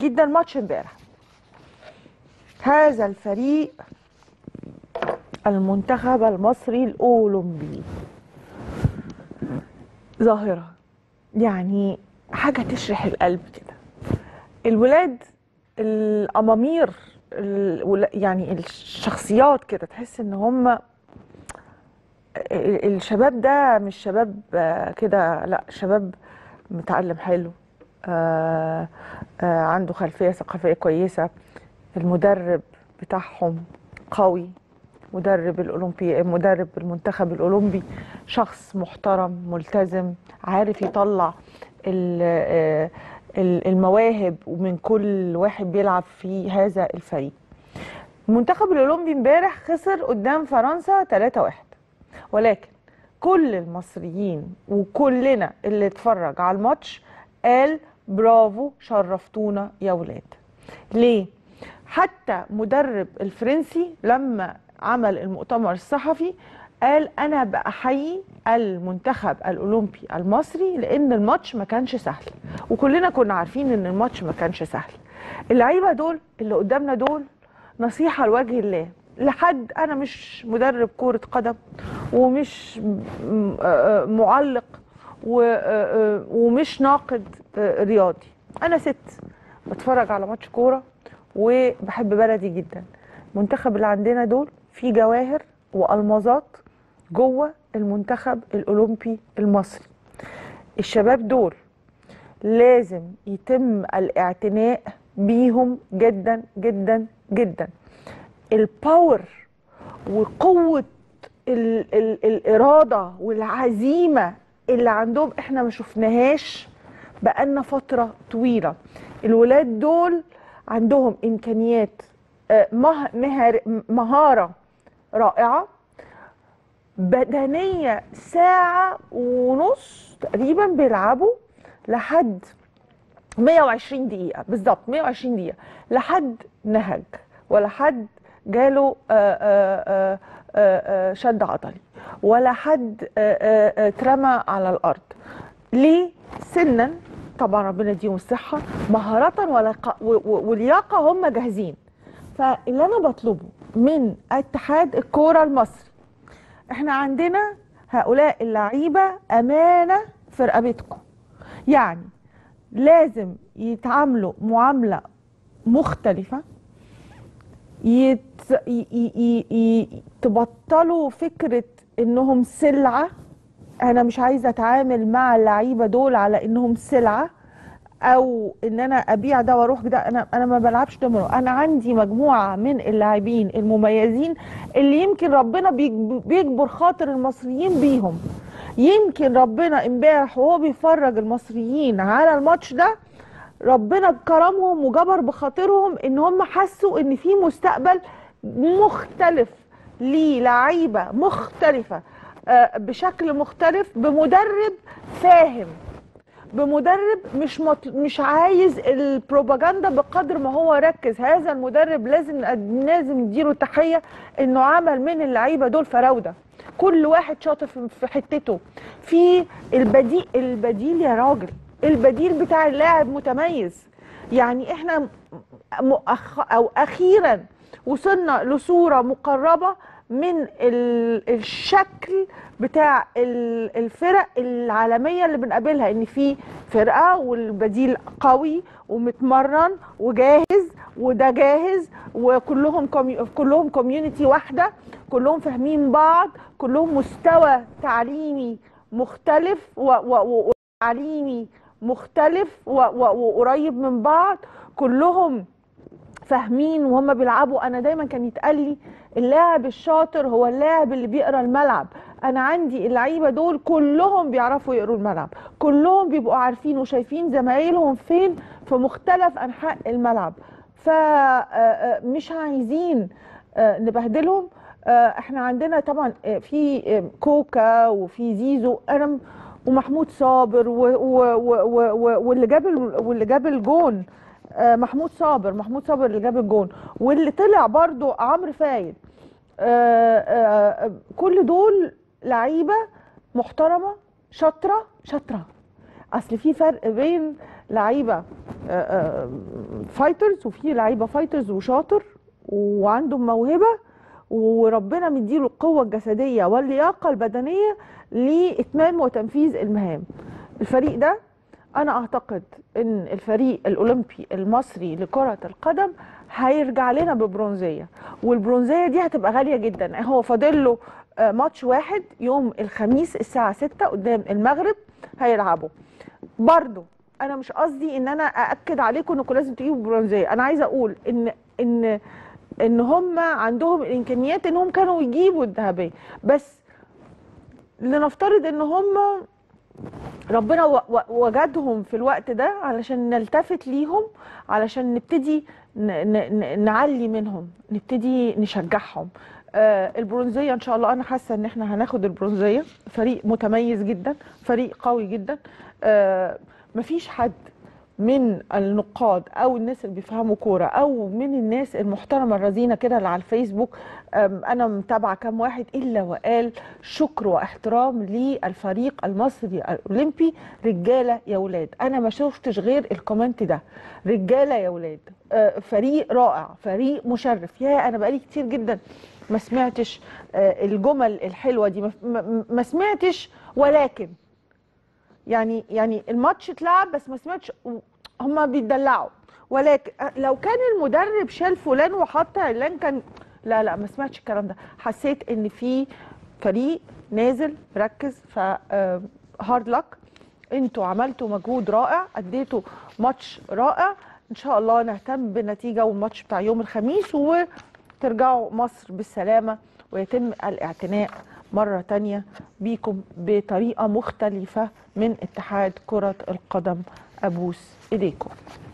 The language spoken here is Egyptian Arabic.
جدا ماتش امبارح هذا الفريق المنتخب المصري الاولمبي ظاهره يعني حاجه تشرح القلب كده الولاد الامامير الولا- يعني الشخصيات كده تحس ان هم الشباب ده مش شباب آه، كده لا شباب متعلم حلو آه، آه، عنده خلفية ثقافية كويسة المدرب بتاعهم قوي مدرب الأولمبي مدرب المنتخب الأولمبي شخص محترم ملتزم عارف يطلع ال- آه، ال- المواهب ومن كل واحد بيلعب في هذا الفريق المنتخب الأولمبي امبارح خسر قدام فرنسا 3-1 ولكن كل المصريين وكلنا اللي اتفرج على الماتش قال برافو شرفتونا يا ولاد ليه حتى مدرب الفرنسي لما عمل المؤتمر الصحفي قال انا بحيي المنتخب الاولمبي المصري لان الماتش ما كانش سهل وكلنا كنا عارفين ان الماتش ما كانش سهل اللعيبه دول اللي قدامنا دول نصيحه لوجه الله لحد انا مش مدرب كره قدم ومش م- م- آه، آه، معلق و- آه، آه، ومش ناقد آه، رياضي انا ست بتفرج على ماتش كوره وبحب بلدي جدا المنتخب اللي عندنا دول فيه جواهر والمازات جوه المنتخب الاولمبي المصري الشباب دول لازم يتم الاعتناء بيهم جدا جدا جدا الباور وقوة ال ال الإرادة والعزيمة اللي عندهم احنا ما شفناهاش بقالنا فترة طويلة الولاد دول عندهم إمكانيات آه، مه مهر مهارة رائعة بدنية ساعة ونص تقريبا بيلعبوا لحد 120 دقيقة بالظبط 120 دقيقة لحد نهج ولا حد جاله آه، آه، آه، آه، آه، شد عضلي ولا حد آه، آه، آه، اترمى على الأرض ليه سنا طبعا ربنا يديهم الصحة مهارة ولق- و- و- ولياقة هم جاهزين فاللي أنا بطلبه من اتحاد الكورة المصري احنا عندنا هؤلاء اللعيبة أمانة في رقبتكم يعني لازم يتعاملوا معاملة مختلفة يت... ي... ي... ي... ي... تبطلوا فكرة انهم سلعة انا مش عايزة اتعامل مع اللعيبة دول على انهم سلعة او ان انا ابيع ده واروح ده انا انا ما بلعبش دومينو انا عندي مجموعة من اللاعبين المميزين اللي يمكن ربنا بيج- بيجبر خاطر المصريين بيهم يمكن ربنا امبارح وهو بيفرج المصريين على الماتش ده ربنا كرمهم وجبر بخاطرهم ان هم حسوا ان في مستقبل مختلف للعيبه مختلفه آه، بشكل مختلف بمدرب فاهم بمدرب مش مط... مش عايز البروباجندا بقدر ما هو ركز هذا المدرب لازم لازم نديله تحيه انه عمل من اللعيبه دول فراوده كل واحد شاطر في- في حتته في البديل البديل يا راجل البديل بتاع اللاعب متميز يعني احنا مؤخ... او اخيرا وصلنا لصوره مقربه من ال... الشكل بتاع ال- الفرق العالميه اللي بنقابلها ان في فرقه والبديل قوي ومتمرن وجاهز وده جاهز وكلهم كومي... كلهم كوميونتي واحده كلهم فاهمين بعض كلهم مستوى تعليمي مختلف و... و... و... تعليمي مختلف و- و- وقريب من بعض كلهم فاهمين وهم بيلعبوا انا دايما كان يتقال لي اللاعب الشاطر هو اللاعب اللي بيقرا الملعب انا عندي اللعيبه دول كلهم بيعرفوا يقروا الملعب كلهم بيبقوا عارفين وشايفين زمايلهم فين في مختلف انحاء الملعب فمش عايزين آه، نبهدلهم آه، احنا عندنا طبعا آه، في آه، كوكا وفي زيزو انا م- ومحمود صابر و- و- و- و- و- واللي جاب ال- واللي جاب الجون آه، محمود صابر محمود صابر اللي جاب الجون واللي طلع برضو عمرو فايد آه، آه، كل دول لعيبه محترمه شاطره شاطره اصل في فرق بين لعيبه آه، آه، فايترز وفي لعيبه فايترز وشاطر وعندهم موهبه وربنا مديله القوه الجسديه واللياقه البدنيه لاتمام وتنفيذ المهام الفريق ده انا اعتقد ان الفريق الاولمبي المصري لكره القدم هيرجع لنا ببرونزيه والبرونزيه دي هتبقى غاليه جدا هو فاضل له آه، ماتش واحد يوم الخميس الساعه 6 قدام المغرب هيلعبوا برضو انا مش قصدي ان انا ااكد عليكم انكم لازم تجيبوا برونزيه انا عايزه اقول ان ان ان هم عندهم الامكانيات انهم كانوا يجيبوا الذهبيه بس لنفترض ان هم ربنا و- و- وجدهم في الوقت ده علشان نلتفت ليهم علشان نبتدي ن- ن- ن- نعلي منهم نبتدي نشجعهم آه البرونزيه ان شاء الله انا حاسه ان احنا هناخد البرونزيه فريق متميز جدا فريق قوي جدا آه مفيش حد من النقاد او الناس اللي بيفهموا كوره او من الناس المحترمه الرزينه كده اللي على الفيسبوك أم، انا متابعه كام واحد الا وقال شكر واحترام للفريق المصري الاولمبي رجاله يا ولاد انا ما شفتش غير الكومنت ده رجاله يا ولاد آه، فريق رائع فريق مشرف يا انا بقالي كتير جدا ما سمعتش آه، الجمل الحلوه دي ما- ما ما سمعتش ولكن يعني يعني الماتش اتلعب بس ما سمعتش هما بيتدلعوا ولكن لو كان المدرب شال فلان وحط علان كان لا لا ما سمعتش الكلام ده حسيت ان في فريق نازل مركز ف هارد لك انتوا عملتوا مجهود رائع اديتوا ماتش رائع ان شاء الله نهتم بالنتيجه والماتش بتاع يوم الخميس وترجعوا مصر بالسلامه ويتم الاعتناء مرة تانية بيكم بطريقة مختلفة من اتحاد كرة القدم أبوس إيديكم